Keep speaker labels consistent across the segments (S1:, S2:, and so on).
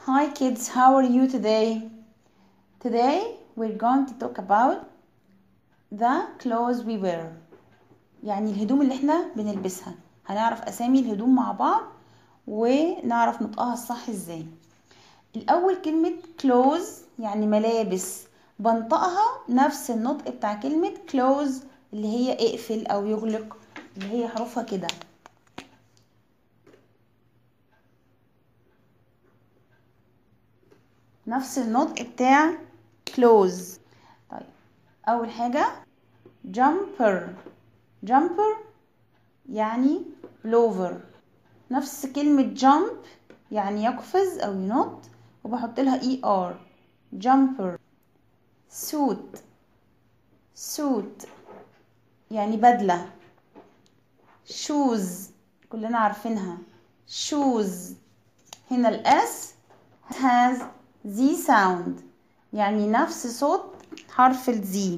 S1: Hi kids, how are you today? Today we're going to talk about the clothes we wear يعني الهدوم اللي احنا بنلبسها هنعرف اسامي الهدوم مع بعض ونعرف نطقها الصح ازاي الاول كلمة clothes يعني ملابس بنطقها نفس النطق بتاع كلمة close اللي هي اقفل او يغلق اللي هي حروفها كده نفس النطق بتاع close طيب اول حاجة jumper jumper يعني blower نفس كلمة jump يعني يقفز او ينط وبحط لها er jumper suit suit يعني بدلة shoes كلنا عارفينها shoes هنا الاس has z sound يعني نفس صوت حرف الزي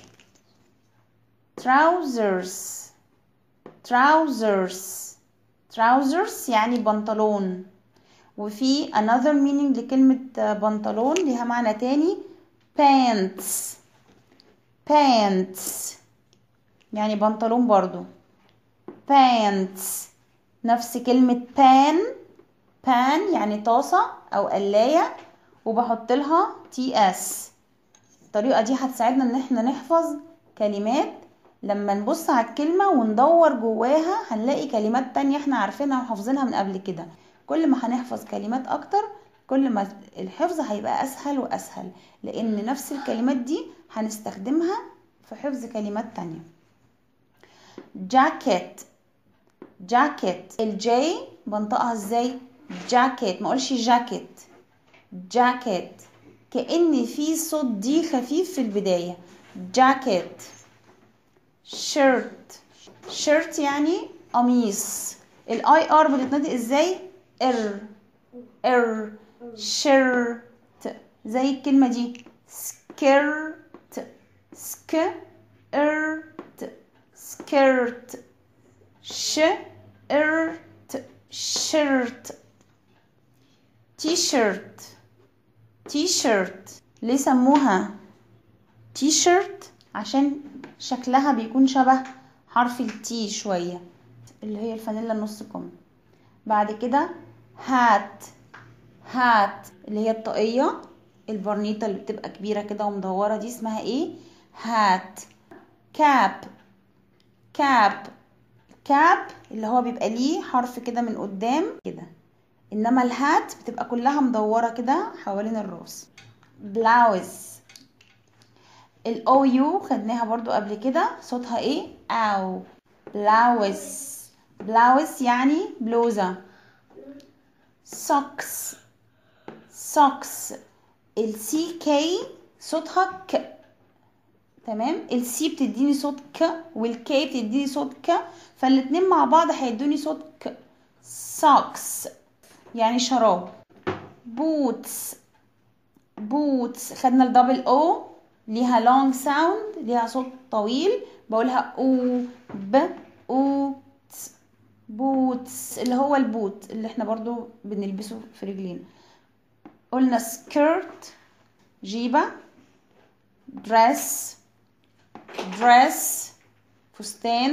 S1: trousers trousers trousers يعني بنطلون وفي another meaning لكلمة بنطلون ليها معنى تاني pants pants يعني بنطلون برضو pants نفس كلمة pan pan يعني طاسة أو قلاية وبحط لها تي اس الطريقة دي هتساعدنا ان احنا نحفظ كلمات لما نبص على الكلمة وندور جواها هنلاقي كلمات تانية احنا عارفينها وحافظينها من قبل كده كل ما هنحفظ كلمات اكتر كل ما الحفظ هيبقى اسهل واسهل لان نفس الكلمات دي هنستخدمها في حفظ كلمات تانية جاكيت جاكيت الجي بنطقها ازاي جاكيت ما اقولش جاكيت جاكيت كأن في صوت دي خفيف في البداية جاكيت شيرت شيرت يعني قميص الاي ار بتتنطق ازاي ار ار شيرت زي الكلمة دي سكيرت سكيرت سكيرت شيرت شيرت تي شيرت تي شيرت ليه سموها تي شيرت عشان شكلها بيكون شبه حرف التي شوية اللي هي الفانيلا النص كم بعد كده هات هات اللي هي الطاقية البرنيطة اللي بتبقى كبيرة كده ومدورة دي اسمها ايه هات كاب كاب كاب اللي هو بيبقى ليه حرف كده من قدام كده انما الهات بتبقى كلها مدوره كده حوالين الراس بلاوز الاو يو خدناها برضو قبل كده صوتها ايه او بلاوز بلاوز يعني بلوزه سوكس سوكس السي كي صوتها ك تمام السي بتديني صوت ك والكي بتديني صوت ك فالاتنين مع بعض هيدوني صوت ك سوكس يعني شراب بوتس بوتس خدنا الدبل او ليها لونج ساوند ليها صوت طويل بقولها او ب او تس بوتس اللي هو البوت اللي احنا برضو بنلبسه في رجلينا قلنا سكيرت جيبة دريس دريس فستان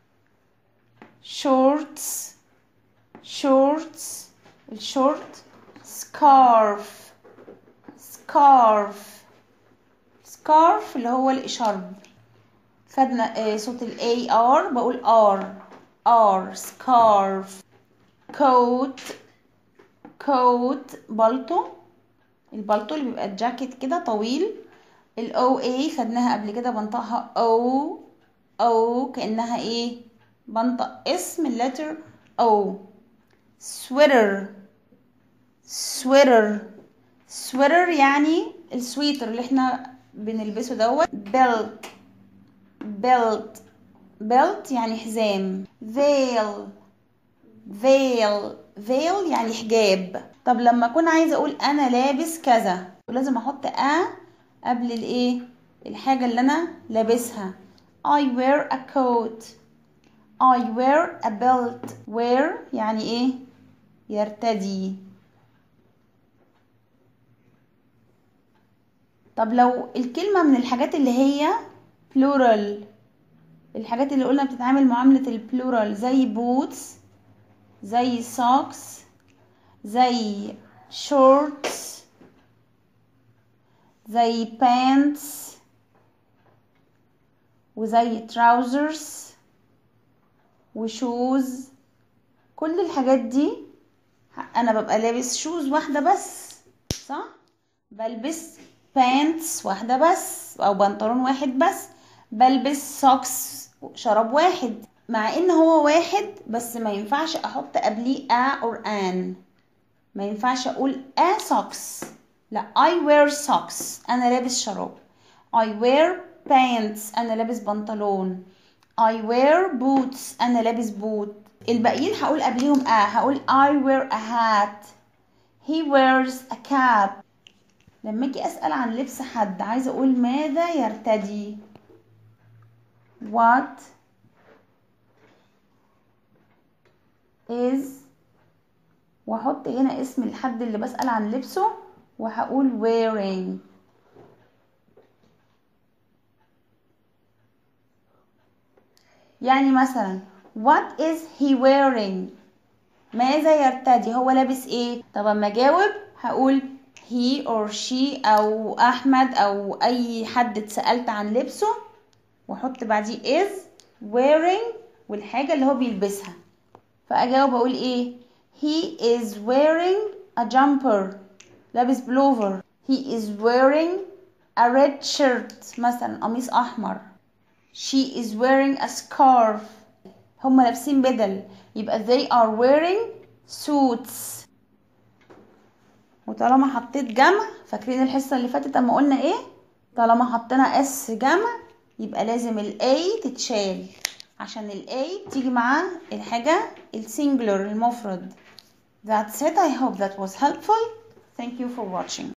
S1: شورتس شورتس الشورت سكارف سكارف سكارف اللي هو الإشارب خدنا آه صوت ال A R بقول R R سكارف كوت كوت بالطو البالطو اللي بيبقى الجاكيت كده طويل ال O A خدناها قبل كده بنطقها O O كأنها ايه بنطق اسم اللتر O sweater sweater sweater يعني السويتر اللي احنا بنلبسه دوت belt belt belt يعني حزام veil veil veil يعني حجاب طب لما اكون عايزه اقول انا لابس كذا لازم احط ا قبل الايه الحاجه اللي انا لابسها I wear a coat I wear a belt wear يعني ايه يرتدي طب لو الكلمة من الحاجات اللي هي plural الحاجات اللي قلنا بتتعامل معاملة البلورال زي بوتس زي socks زي shorts زي pants وزي trousers وشوز كل الحاجات دي انا ببقى لابس شوز واحدة بس صح بلبس بانتس واحدة بس او بنطلون واحد بس بلبس سوكس شراب واحد مع ان هو واحد بس ما ينفعش احط قبليه a or an ما ينفعش اقول a socks لا I wear socks انا لابس شراب I wear pants انا لابس بنطلون I wear boots انا لابس بوت الباقيين هقول قبليهم a هقول I wear a hat he wears a cap لما اجي اسال عن لبس حد عايزه اقول ماذا يرتدي what is واحط هنا اسم الحد اللي بسال عن لبسه وهقول wearing يعني مثلا what is he wearing ماذا يرتدي هو لابس ايه طب اما اجاوب هقول he or she او احمد او اي حد اتسالت عن لبسه واحط بعديه is wearing والحاجه اللي هو بيلبسها فاجاوب اقول ايه he is wearing a jumper لابس بلوفر he is wearing a red shirt مثلا قميص احمر she is wearing a scarf هم لابسين بدل يبقى they are wearing suits وطالما حطيت جمع فاكرين الحصه اللي فاتت اما قلنا ايه طالما حطينا اس جمع يبقى لازم الاي تتشال عشان الاي تيجي مع الحاجه السنجلر المفرد That's it. I hope that was helpful. Thank you for watching.